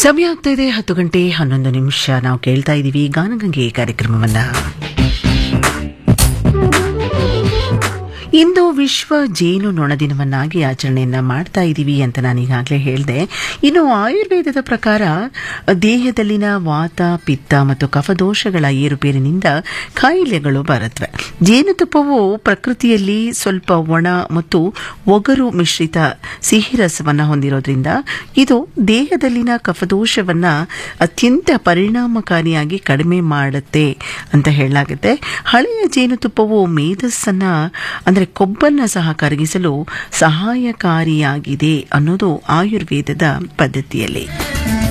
ಸಮಯ ಆಗ್ತಾ ಇದೆ ಹತ್ತು ಗಂಟೆ ಹನ್ನೊಂದು ನಿಮಿಷ ನಾವು ಕೇಳ್ತಾ ಇದ್ದೀವಿ ಗಾನಗಂಗೆ ಕಾರ್ಯಕ್ರಮವನ್ನ ಇಂದು ವಿಶ್ವ ಜೇನು ನೊಣ ದಿನವನ್ನಾಗಿ ಆಚರಣೆಯನ್ನ ಮಾಡ್ತಾ ಇದ್ದೀವಿ ಅಂತ ನಾನು ಈಗಾಗಲೇ ಹೇಳಿದೆ ಇನ್ನು ಆಯುರ್ವೇದದ ಪ್ರಕಾರ ದೇಹದಲ್ಲಿನ ವಾತ ಪಿತ್ತ ಮತ್ತು ಕಫದೋಷಗಳ ಏರುಪೇರಿನಿಂದ ಕಾಯಿಲೆಗಳು ಬರುತ್ತವೆ ಜೇನುತುಪ್ಪವು ಪ್ರಕೃತಿಯಲ್ಲಿ ಸ್ವಲ್ಪ ಒಣ ಮತ್ತು ಒಗರು ಮಿಶ್ರಿತ ಸಿಹಿ ರಸವನ್ನು ಹೊಂದಿರೋದ್ರಿಂದ ಇದು ದೇಹದಲ್ಲಿನ ಕಫದೋಷವನ್ನ ಅತ್ಯಂತ ಪರಿಣಾಮಕಾರಿಯಾಗಿ ಕಡಿಮೆ ಮಾಡುತ್ತೆ ಅಂತ ಹೇಳಲಾಗುತ್ತೆ ಹಳೆಯ ಜೇನುತುಪ್ಪವು ಮೇಧಸ್ಸನ್ನ ಅಂದರೆ ಕೊಬ್ಬನ್ನ ಸಹ ಕರಗಿಸಲು ಸಹಾಯಕಾರಿಯಾಗಿದೆ ಅನ್ನೋದು ಆಯುರ್ವೇದದ ಪದ್ಧತಿಯಲ್ಲಿ